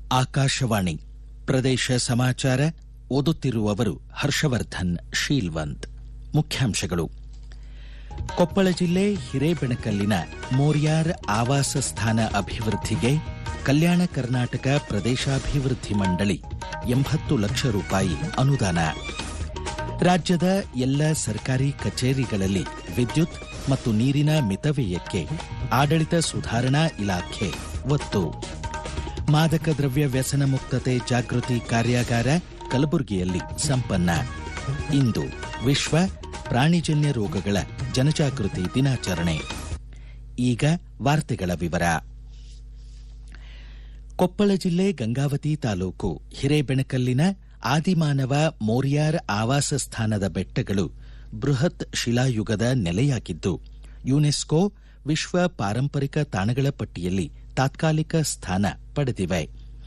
ಆಕಾಶವಾಣಿ ಪ್ರದೇಶ ಸಮಾಚಾರ ಓದುತ್ತಿರುವವರು ಹರ್ಷವರ್ಧನ್ ಶೀಲ್ವಂತ್ ಮುಖ್ಯಾಂಶಗಳು ಕೊಪ್ಪಳ ಜಿಲ್ಲೆ ಹಿರೇಬೆಣಕಲ್ಲಿನ ಮೋರ್ಯಾರ್ ಆವಾಸ ಸ್ಥಾನ ಅಭಿವೃದ್ಧಿಗೆ ಕಲ್ಯಾಣ ಕರ್ನಾಟಕ ಪ್ರದೇಶಾಭಿವೃದ್ಧಿ ಮಂಡಳಿ ಎಂಬತ್ತು ಲಕ್ಷ ರೂಪಾಯಿ ಅನುದಾನ ರಾಜ್ಯದ ಎಲ್ಲ ಸರ್ಕಾರಿ ಕಚೇರಿಗಳಲ್ಲಿ ವಿದ್ಯುತ್ ಮತ್ತು ನೀರಿನ ಮಿತವ್ಯಯಕ್ಕೆ ಆಡಳಿತ ಸುಧಾರಣಾ ಇಲಾಖೆ ಒತ್ತು ಮಾದಕ ದ್ರವ್ಯ ವ್ಯಸನ ಮುಕ್ತತೆ ಜಾಗೃತಿ ಕಾರ್ಯಾಗಾರ ಕಲಬುರಗಿಯಲ್ಲಿ ಸಂಪನ್ನ ಇಂದು ವಿಶ್ವ ಪ್ರಾಣಿಜನ್ಯ ರೋಗಗಳ ಜನಜಾಗೃತಿ ದಿನಾಚರಣೆ ಈಗ ವಾರ್ತೆಗಳ ವಿವರ ಕೊಪ್ಪಳ ಜಿಲ್ಲೆ ಗಂಗಾವತಿ ತಾಲೂಕು ಹಿರೇಬೆಣಕಲ್ಲಿನ ಆದಿಮಾನವ ಮೋರ್ಯಾರ್ ಆವಾಸ ಸ್ಥಾನದ ಬೆಟ್ಟಗಳು ಬೃಹತ್ ಶಿಲಾಯುಗದ ನೆಲೆಯಾಗಿದ್ದು ಯುನೆಸ್ಕೋ ವಿಶ್ವ ಪಾರಂಪರಿಕ ತಾಣಗಳ ಪಟ್ಟಿಯಲ್ಲಿ ತಾತ್ಕಾಲಿಕ ಸ್ಥಾನ ಪಡೆದಿವೆ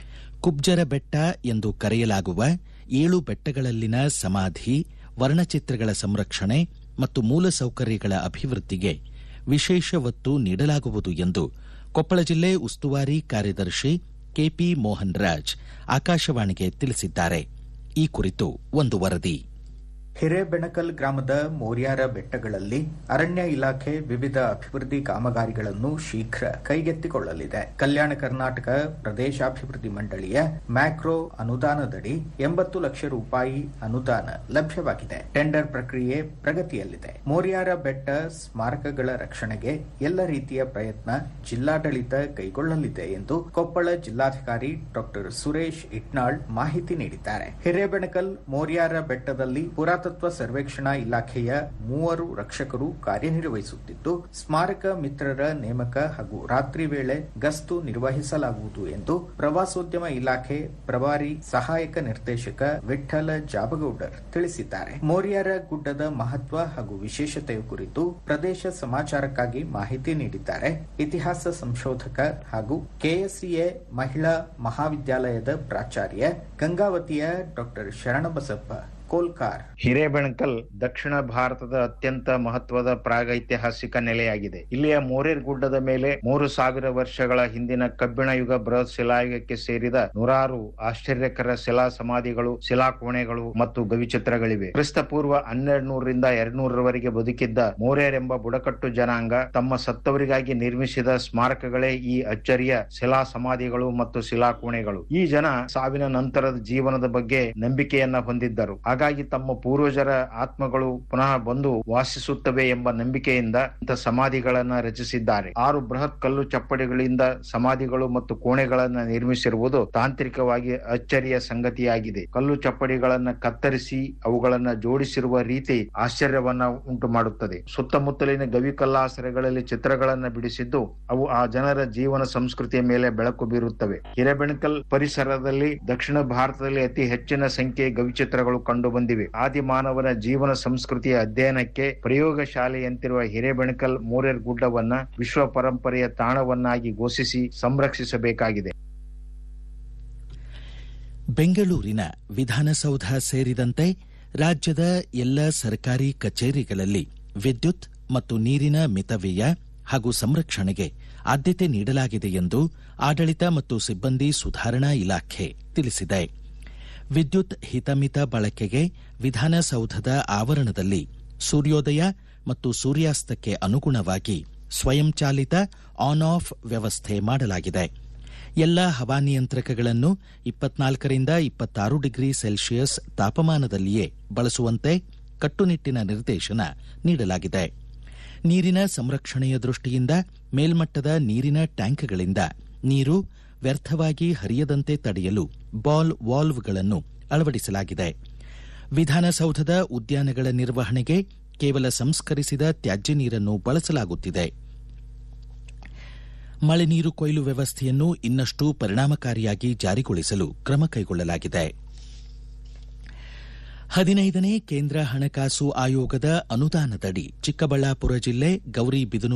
ಕುಬ್ಜರ ಬೆಟ್ಟ ಎಂದು ಕರೆಯಲಾಗುವ ಏಳು ಬೆಟ್ಟಗಳಲ್ಲಿನ ಸಮಾಧಿ ವರ್ಣಚಿತ್ರಗಳ ಸಂರಕ್ಷಣೆ ಮತ್ತು ಮೂಲಸೌಕರ್ಯಗಳ ಅಭಿವೃದ್ಧಿಗೆ ವಿಶೇಷ ಒತ್ತು ನೀಡಲಾಗುವುದು ಎಂದು ಕೊಪ್ಪಳ ಜಿಲ್ಲೆ ಉಸ್ತುವಾರಿ ಕಾರ್ಯದರ್ಶಿ ಕೆಪಿ ಮೋಹನ್ ರಾಜ್ ಆಕಾಶವಾಣಿಗೆ ತಿಳಿಸಿದ್ದಾರೆ ಈ ಕುರಿತು ಒಂದು ವರದಿ ಹಿರೇಬೆಣಕಲ್ ಗ್ರಾಮದ ಮೋರ್ಯಾರ ಬೆಟ್ಟಗಳಲ್ಲಿ ಅರಣ್ಯ ಇಲಾಖೆ ವಿವಿಧ ಅಭಿವೃದ್ಧಿ ಕಾಮಗಾರಿಗಳನ್ನು ಶೀಘ್ರ ಕೈಗೆತ್ತಿಕೊಳ್ಳಲಿದೆ ಕಲ್ಯಾಣ ಕರ್ನಾಟಕ ಪ್ರದೇಶಾಭಿವೃದ್ಧಿ ಮಂಡಳಿಯ ಮ್ಯಾಕ್ರೋ ಅನುದಾನದಡಿ ಎಂಬತ್ತು ಲಕ್ಷ ರೂಪಾಯಿ ಅನುದಾನ ಲಭ್ಯವಾಗಿದೆ ಟೆಂಡರ್ ಪ್ರಕ್ರಿಯೆ ಪ್ರಗತಿಯಲ್ಲಿದೆ ಮೋರ್ಯಾರ ಬೆಟ್ಟ ಸ್ಮಾರಕಗಳ ರಕ್ಷಣೆಗೆ ಎಲ್ಲ ರೀತಿಯ ಪ್ರಯತ್ನ ಜಿಲ್ಲಾಡಳಿತ ಕೈಗೊಳ್ಳಲಿದೆ ಎಂದು ಕೊಪ್ಪಳ ಜಿಲ್ಲಾಧಿಕಾರಿ ಡಾಕ್ಟರ್ ಸುರೇಶ್ ಇಟ್ನಾಳ್ ಮಾಹಿತಿ ನೀಡಿದ್ದಾರೆ ಹಿರೇಬೆಣಕಲ್ ಮೋರ್ಯಾರ ಬೆಟ್ಟದಲ್ಲಿ ಪುರಾತತ್ವ ಸರ್ವೇಕ್ಷಣಾ ಇಲಾಖೆಯ ಮೂವರು ರಕ್ಷಕರು ಕಾರ್ಯನಿರ್ವಹಿಸುತ್ತಿದ್ದು ಸ್ಮಾರಕ ಮಿತ್ರರ ನೇಮಕ ಹಾಗೂ ರಾತ್ರಿ ವೇಳೆ ಗಸ್ತು ನಿರ್ವಹಿಸಲಾಗುವುದು ಎಂದು ಪ್ರವಾಸೋದ್ಯಮ ಇಲಾಖೆ ಪ್ರಭಾರಿ ಸಹಾಯಕ ನಿರ್ದೇಶಕ ವಿಠ್ಠಲ ಜಾಬಗೌಡರ್ ತಿಳಿಸಿದ್ದಾರೆ ಮೋರ್ಯಾರ ಗುಡ್ಡದ ಮಹತ್ವ ಹಾಗೂ ವಿಶೇಷತೆಯ ಕುರಿತು ಪ್ರದೇಶ ಸಮಾಚಾರಕ್ಕಾಗಿ ಮಾಹಿತಿ ನೀಡಿದ್ದಾರೆ ಇತಿಹಾಸ ಸಂಶೋಧಕ ಹಾಗೂ ಕೆಎಸ್ಸಿಎ ಮಹಿಳಾ ಮಹಾವಿದ್ಯಾಲಯದ ಪ್ರಾಚಾರ್ಯ ಗಂಗಾವತಿಯ ಡಾಕ್ಟರ್ ಶರಣಬಸಪ್ಪ ಕೋಲ್ಕಾರ್ ಹಿರೇಬೆಣಕಲ್ ದಕ್ಷಿಣ ಭಾರತದ ಅತ್ಯಂತ ಮಹತ್ವದ ಪ್ರಾಗೈತಿಹಾಸಿಕ ನೆಲೆಯಾಗಿದೆ ಇಲ್ಲಿಯ ಮೋರೇರ್ ಗುಡ್ಡದ ಮೇಲೆ ಮೂರು ಸಾವಿರ ವರ್ಷಗಳ ಹಿಂದಿನ ಕಬ್ಬಿಣ ಯುಗ ಬೃಹತ್ ಶಿಲಾಯುಗಕ್ಕೆ ಸೇರಿದ ನೂರಾರು ಆಶ್ಚರ್ಯಕರ ಶಿಲಾ ಸಮಾಧಿಗಳು ಶಿಲಾಕೋಣೆಗಳು ಮತ್ತು ಗವಿಚಿತ್ರಗಳಿವೆ ಕ್ರಿಸ್ತ ಪೂರ್ವ ಹನ್ನೆರಡು ನೂರರಿಂದ ಎರಡ್ ನೂರರವರೆಗೆ ಬದುಕಿದ್ದ ಮೋರೇರ್ ಎಂಬ ಬುಡಕಟ್ಟು ಜನಾಂಗ ತಮ್ಮ ಸತ್ತವರಿಗಾಗಿ ನಿರ್ಮಿಸಿದ ಸ್ಮಾರಕಗಳೇ ಈ ಅಚ್ಚರಿಯ ಶಿಲಾ ಸಮಾಧಿಗಳು ಮತ್ತು ಶಿಲಾಕೋಣೆಗಳು ಈ ಜನ ಸಾವಿನ ನಂತರದ ಜೀವನದ ಬಗ್ಗೆ ನಂಬಿಕೆಯನ್ನ ಹೊಂದಿದ್ದರು ಹಾಗಾಗಿ ತಮ್ಮ ಪೂರ್ವಜರ ಆತ್ಮಗಳು ಪುನಃ ಬಂದು ವಾಸಿಸುತ್ತವೆ ಎಂಬ ನಂಬಿಕೆಯಿಂದ ಇಂಥ ಸಮಾಧಿಗಳನ್ನ ರಚಿಸಿದ್ದಾರೆ ಆರು ಬೃಹತ್ ಕಲ್ಲು ಚಪ್ಪಡಿಗಳಿಂದ ಸಮಾಧಿಗಳು ಮತ್ತು ಕೋಣೆಗಳನ್ನ ನಿರ್ಮಿಸಿರುವುದು ತಾಂತ್ರಿಕವಾಗಿ ಅಚ್ಚರಿಯ ಸಂಗತಿಯಾಗಿದೆ ಕಲ್ಲು ಚಪ್ಪಡಿಗಳನ್ನ ಕತ್ತರಿಸಿ ಅವುಗಳನ್ನ ಜೋಡಿಸಿರುವ ರೀತಿ ಆಶ್ಚರ್ಯವನ್ನ ಉಂಟು ಮಾಡುತ್ತದೆ ಸುತ್ತಮುತ್ತಲಿನ ಗವಿ ಕಲ್ಲಾಸರೆಗಳಲ್ಲಿ ಚಿತ್ರಗಳನ್ನ ಬಿಡಿಸಿದ್ದು ಅವು ಆ ಜನರ ಜೀವನ ಸಂಸ್ಕೃತಿಯ ಮೇಲೆ ಬೆಳಕು ಬೀರುತ್ತವೆ ಹಿರೇಬೆಣಕಲ್ ಪರಿಸರದಲ್ಲಿ ದಕ್ಷಿಣ ಭಾರತದಲ್ಲಿ ಅತಿ ಹೆಚ್ಚಿನ ಸಂಖ್ಯೆ ಗವಿಚಿತ್ರಗಳು ಕಂಡು ಬಂದಿವೆ ಆದಿಮಾನವನ ಜೀವನ ಸಂಸ್ಕೃತಿಯ ಅಧ್ಯಯನಕ್ಕೆ ಪ್ರಯೋಗ ಶಾಲೆಯಂತಿರುವ ಹಿರೇಬೆಣಕಲ್ ಮೋರೇರ್ ಗುಡ್ಡವನ್ನ ವಿಶ್ವ ಪರಂಪರೆಯ ತಾಣವನ್ನಾಗಿ ಘೋಷಿಸಿ ಸಂರಕ್ಷಿಸಬೇಕಾಗಿದೆ ಬೆಂಗಳೂರಿನ ವಿಧಾನಸೌಧ ಸೇರಿದಂತೆ ರಾಜ್ಯದ ಎಲ್ಲ ಸರ್ಕಾರಿ ಕಚೇರಿಗಳಲ್ಲಿ ವಿದ್ಯುತ್ ಮತ್ತು ನೀರಿನ ಮಿತವ್ಯಯ ಹಾಗೂ ಸಂರಕ್ಷಣೆಗೆ ಆದ್ಯತೆ ನೀಡಲಾಗಿದೆ ಎಂದು ಆಡಳಿತ ಮತ್ತು ಸಿಬ್ಬಂದಿ ಸುಧಾರಣಾ ಇಲಾಖೆ ತಿಳಿಸಿದೆ ವಿದ್ಯುತ್ ಹಿತಮಿತ ಬಳಕೆಗೆ ವಿಧಾನಸೌಧದ ಆವರಣದಲ್ಲಿ ಸೂರ್ಯೋದಯ ಮತ್ತು ಸೂರ್ಯಾಸ್ತಕ್ಕೆ ಅನುಗುಣವಾಗಿ ಸ್ವಯಂಚಾಲಿತ ಆನ್ ಆಫ್ ವ್ಯವಸ್ಥೆ ಮಾಡಲಾಗಿದೆ ಎಲ್ಲ ಹವಾನಿಯಂತ್ರಕಗಳನ್ನು ಇಪ್ಪತ್ನಾಲ್ಕರಿಂದ ಇಪ್ಪತ್ತಾರು ಡಿಗ್ರಿ ಸೆಲ್ಸಿಯಸ್ ತಾಪಮಾನದಲ್ಲಿಯೇ ಬಳಸುವಂತೆ ಕಟ್ಟುನಿಟ್ಟಿನ ನಿರ್ದೇಶನ ನೀಡಲಾಗಿದೆ ನೀರಿನ ಸಂರಕ್ಷಣೆಯ ದೃಷ್ಟಿಯಿಂದ ಮೇಲ್ಮಟ್ಟದ ನೀರಿನ ಟ್ಯಾಂಕ್ಗಳಿಂದ ನೀರು ವ್ಯರ್ಥವಾಗಿ ಹರಿಯದಂತೆ ತಡೆಯಲು ಬಾಲ್ ವಾಲ್ವ್ಗಳನ್ನು ಅಳವಡಿಸಲಾಗಿದೆ ವಿಧಾನಸೌಧದ ಉದ್ಯಾನಗಳ ನಿರ್ವಹಣೆಗೆ ಕೇವಲ ಸಂಸ್ಕರಿಸಿದ ತ್ಯಾಜ್ಯ ನೀರನ್ನು ಬಳಸಲಾಗುತ್ತಿದೆ ಮಳೆ ನೀರು ಕೊಯ್ಲು ವ್ಯವಸ್ಥೆಯನ್ನು ಇನ್ನಷ್ಟು ಪರಿಣಾಮಕಾರಿಯಾಗಿ ಜಾರಿಗೊಳಿಸಲು ಕ್ರಮ ಕೈಗೊಳ್ಳಲಾಗಿದೆ ಹದಿನೈದನೇ ಕೇಂದ್ರ ಹಣಕಾಸು ಆಯೋಗದ ಅನುದಾನದಡಿ ಚಿಕ್ಕಬಳ್ಳಾಪುರ ಜಿಲ್ಲೆ ಗೌರಿಬಿದನೂರು